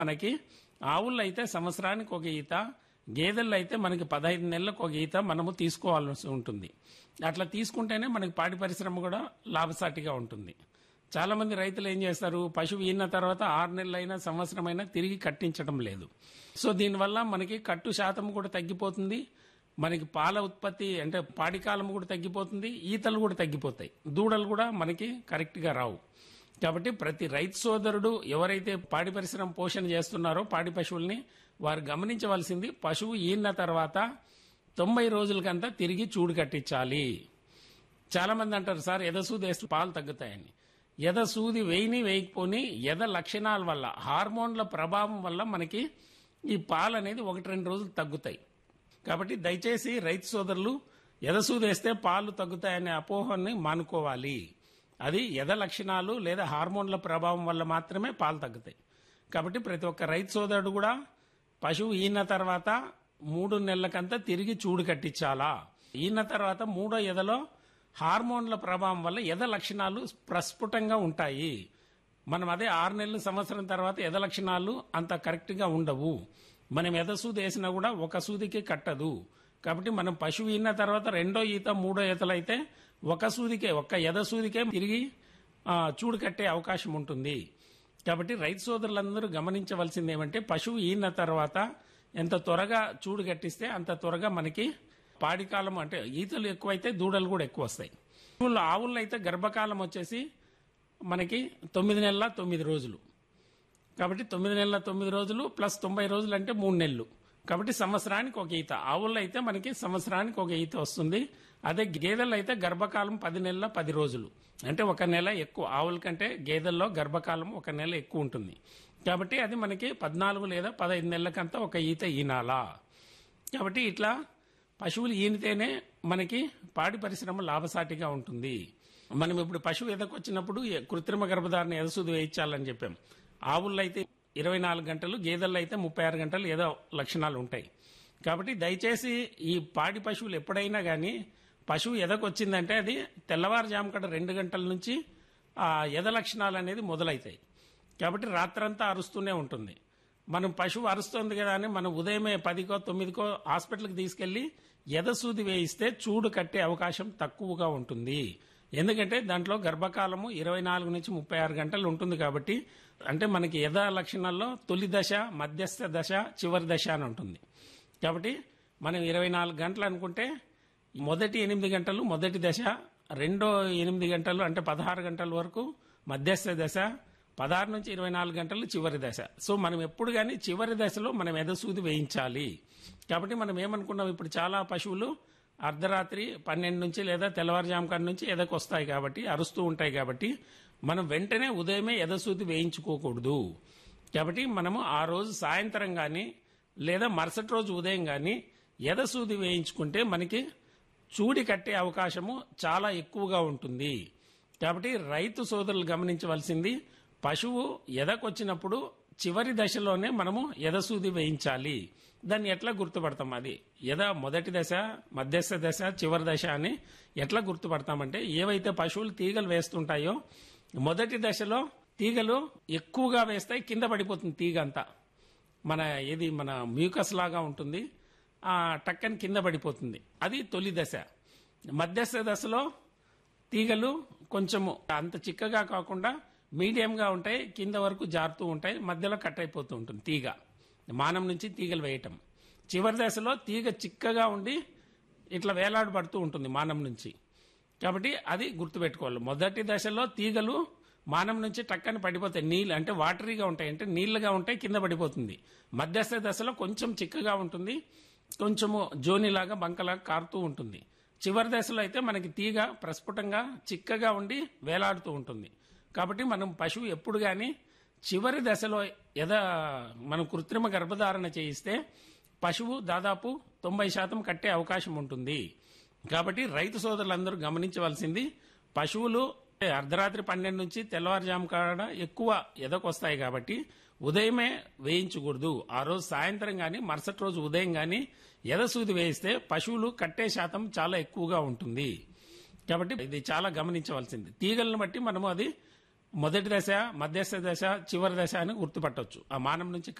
మనకి ఆవుల్లో అయితే సంవత్సరానికి ఒక ఈత గేదెల్లో అయితే మనకి పదహైదు నెలలకు ఒక ఈత మనము తీసుకోవాల్సి ఉంటుంది అట్లా తీసుకుంటేనే మనకి పాడి పరిశ్రమ కూడా లాభసాటిగా ఉంటుంది చాలా మంది రైతులు ఏం చేస్తారు పశువు ఈన తర్వాత ఆరు నెలలైనా సంవత్సరమైనా తిరిగి కట్టించడం లేదు సో దీనివల్ల మనకి కట్టు శాతం కూడా తగ్గిపోతుంది మనకి పాల ఉత్పత్తి అంటే పాడి కాలం కూడా తగ్గిపోతుంది ఈతలు కూడా తగ్గిపోతాయి దూడలు కూడా మనకి కరెక్ట్గా రావు కాబట్టి ప్రతి రైతు సోదరుడు ఎవరైతే పాడి పరిశ్రమ పోషణ చేస్తున్నారో పాడి పశువుల్ని వారు గమనించవలసింది పశువు ఈన తర్వాత తొంభై రోజులకంతా తిరిగి చూడు కట్టించాలి చాలా మంది అంటారు సార్ ఎదసూది వేస్తే పాలు తగ్గుతాయని ఎద సూది వేయని వేయకపోని ఎద లక్షణాల వల్ల హార్మోన్ల ప్రభావం వల్ల మనకి ఈ పాలు అనేది ఒకటి రెండు రోజులు తగ్గుతాయి కాబట్టి దయచేసి రైతు సోదరులు ఎదసూది వేస్తే పాలు తగ్గుతాయనే అపోహని మానుకోవాలి అది ఎద లక్షణాలు లేదా హార్మోన్ల ప్రభావం వల్ల మాత్రమే పాలు తగ్గుతాయి కాబట్టి ప్రతి ఒక్క రైతు సోదరుడు కూడా పశువు ఈన తర్వాత మూడు నెలలకంతా తిరిగి చూడు కట్టించాలా ఈన తర్వాత మూడో ఎదలో హార్మోన్ల ప్రభావం వల్ల ఎద లక్షణాలు ప్రస్ఫుటంగా ఉంటాయి మనం అదే ఆరు నెలల సంవత్సరం తర్వాత ఎద లక్షణాలు అంత కరెక్ట్గా ఉండవు మనం ఎద సూది వేసినా కూడా ఒక సూదికి కట్టదు కాబట్టి మనం పశువు ఈన తర్వాత రెండో ఈత మూడో ఈతలు అయితే ఒక సూదికే ఒక్క ఎద సూదికే తిరిగి ఆ, చూడు కట్టే అవకాశం ఉంటుంది కాబట్టి రైతు సోదరులందరూ గమనించవలసింది ఏమంటే పశువు ఈన తర్వాత ఎంత త్వరగా చూడు కట్టిస్తే అంత త్వరగా మనకి పాడి కాలం అంటే ఈతలు ఎక్కువైతే దూడలు కూడా ఎక్కువ వస్తాయి ఆవుల్లో ఆవుల్లో అయితే గర్భకాలం వచ్చేసి మనకి తొమ్మిది నెలల తొమ్మిది రోజులు కాబట్టి తొమ్మిది నెలల తొమ్మిది రోజులు ప్లస్ తొంభై రోజులు అంటే మూడు నెలలు కాబట్టి సంవత్సరానికి ఒక ఈత ఆవుల్లో అయితే మనకి సంవత్సరానికి ఒక ఈత వస్తుంది అదే గేదెల్లో అయితే గర్భకాలం పది నెలల పది రోజులు అంటే ఒక నెల ఎక్కువ ఆవుల కంటే గేదెల్లో గర్భకాలం ఒక నెల ఎక్కువ ఉంటుంది కాబట్టి అది మనకి పద్నాలుగు లేదా పదహైదు నెలలకంతా ఒక ఈత ఈనాలా కాబట్టి ఇట్లా పశువులు ఈనితేనే మనకి పాడి పరిశ్రమ లాభసాటిగా ఉంటుంది మనం ఇప్పుడు పశువు ఎదకొచ్చినప్పుడు ఎ- కృత్రిమ గర్భధారణ ఎదసూది వేయించాలని చెప్పాం ఆవుల్లో అయితే ఇరవై నాలుగు గంటలు గేదెల్లో అయితే ముప్పై ఆరు గంటలు ఏదో లక్షణాలు ఉంటాయి కాబట్టి దయచేసి ఈ పాడి పశువులు ఎప్పుడైనా కానీ పశువు ఎదకొచ్చిందంటే అది తెల్లవారుజాము కడ రెండు గంటల నుంచి ఆ ఎద లక్షణాలు అనేది మొదలవుతాయి కాబట్టి రాత్రంతా అరుస్తూనే ఉంటుంది మనం పశువు అరుస్తుంది కదా అని మనం ఉదయమే పదికో తొమ్మిదికో హాస్పిటల్కి తీసుకెళ్లి ఎదసూది వేయిస్తే చూడు కట్టే అవకాశం తక్కువగా ఉంటుంది ఎందుకంటే దాంట్లో గర్భకాలము ఇరవై నాలుగు నుంచి ముప్పై ఆరు గంటలు ఉంటుంది కాబట్టి అంటే మనకి ఎద లక్షణాల్లో తొలి దశ మధ్యస్థ దశ చివరి దశ అని ఉంటుంది కాబట్టి మనం ఇరవై నాలుగు గంటలు అనుకుంటే మొదటి ఎనిమిది గంటలు మొదటి దశ రెండో ఎనిమిది గంటలు అంటే పదహారు గంటల వరకు మధ్యస్థ దశ పదహారు నుంచి ఇరవై నాలుగు గంటలు చివరి దశ సో మనం ఎప్పుడు కానీ చివరి దశలో మనం ఎదసూది వేయించాలి కాబట్టి మనం ఏమనుకున్నాం ఇప్పుడు చాలా పశువులు అర్ధరాత్రి పన్నెండు నుంచి లేదా తెల్లవారుజాము కాడి నుంచి ఎదకు వస్తాయి కాబట్టి అరుస్తూ ఉంటాయి కాబట్టి మనం వెంటనే ఉదయమే ఎదసూది వేయించుకోకూడదు కాబట్టి మనము ఆ రోజు సాయంత్రం కానీ లేదా మరుసటి రోజు ఉదయం కానీ ఎదసూది వేయించుకుంటే మనకి చూడి కట్టే అవకాశము చాలా ఎక్కువగా ఉంటుంది కాబట్టి రైతు సోదరులు గమనించవలసింది పశువు ఎదకొచ్చినప్పుడు చివరి దశలోనే మనము ఎదసూది వేయించాలి దాన్ని ఎట్లా గుర్తుపడతాం అది ఎద మొదటి దశ మధ్యస్థ దశ చివరి దశ అని ఎట్లా గుర్తుపడతామంటే ఏవైతే పశువులు తీగలు వేస్తుంటాయో మొదటి దశలో తీగలు ఎక్కువగా వేస్తాయి కింద పడిపోతుంది తీగ అంతా మన ఏది మన మ్యూకస్ లాగా ఉంటుంది ఆ టక్కని కింద పడిపోతుంది అది తొలి దశ మధ్యస్థ దశలో తీగలు కొంచెము అంత చిక్కగా కాకుండా మీడియంగా ఉంటాయి కింద వరకు జారుతూ ఉంటాయి మధ్యలో కట్ అయిపోతూ ఉంటుంది తీగ మానం నుంచి తీగలు వేయటం చివరి దశలో తీగ చిక్కగా ఉండి ఇట్లా వేలాడబడుతూ ఉంటుంది మానం నుంచి కాబట్టి అది గుర్తుపెట్టుకోవాలి మొదటి దశలో తీగలు మానం నుంచి టక్కని పడిపోతాయి నీళ్ళు అంటే వాటరీగా ఉంటాయి అంటే నీళ్లుగా ఉంటాయి కింద పడిపోతుంది మధ్యస్థ దశలో కొంచెం చిక్కగా ఉంటుంది కొంచెము జోనిలాగా బంకలాగా కారుతూ ఉంటుంది చివరి దశలో అయితే మనకి తీగ ప్రస్ఫుటంగా చిక్కగా ఉండి వేలాడుతూ ఉంటుంది కాబట్టి మనం పశువు ఎప్పుడు కానీ చివరి దశలో ఎద మనం కృత్రిమ గర్భధారణ చేయిస్తే పశువు దాదాపు తొంభై శాతం కట్టే అవకాశం ఉంటుంది కాబట్టి రైతు సోదరులందరూ గమనించవలసింది పశువులు అర్ధరాత్రి పన్నెండు నుంచి తెల్లవారుజాము కాడ ఎక్కువ ఎదకొస్తాయి కాబట్టి ఉదయమే వేయించకూడదు ఆ రోజు సాయంత్రం కానీ మరుసటి రోజు ఉదయం కానీ ఎదసూది వేయిస్తే పశువులు కట్టే శాతం చాలా ఎక్కువగా ఉంటుంది కాబట్టి ఇది చాలా గమనించవలసింది తీగలను బట్టి మనము అది మొదటి దశ మధ్యస్థ దశ చివరి దశ అని గుర్తుపట్టవచ్చు ఆ మానం నుంచి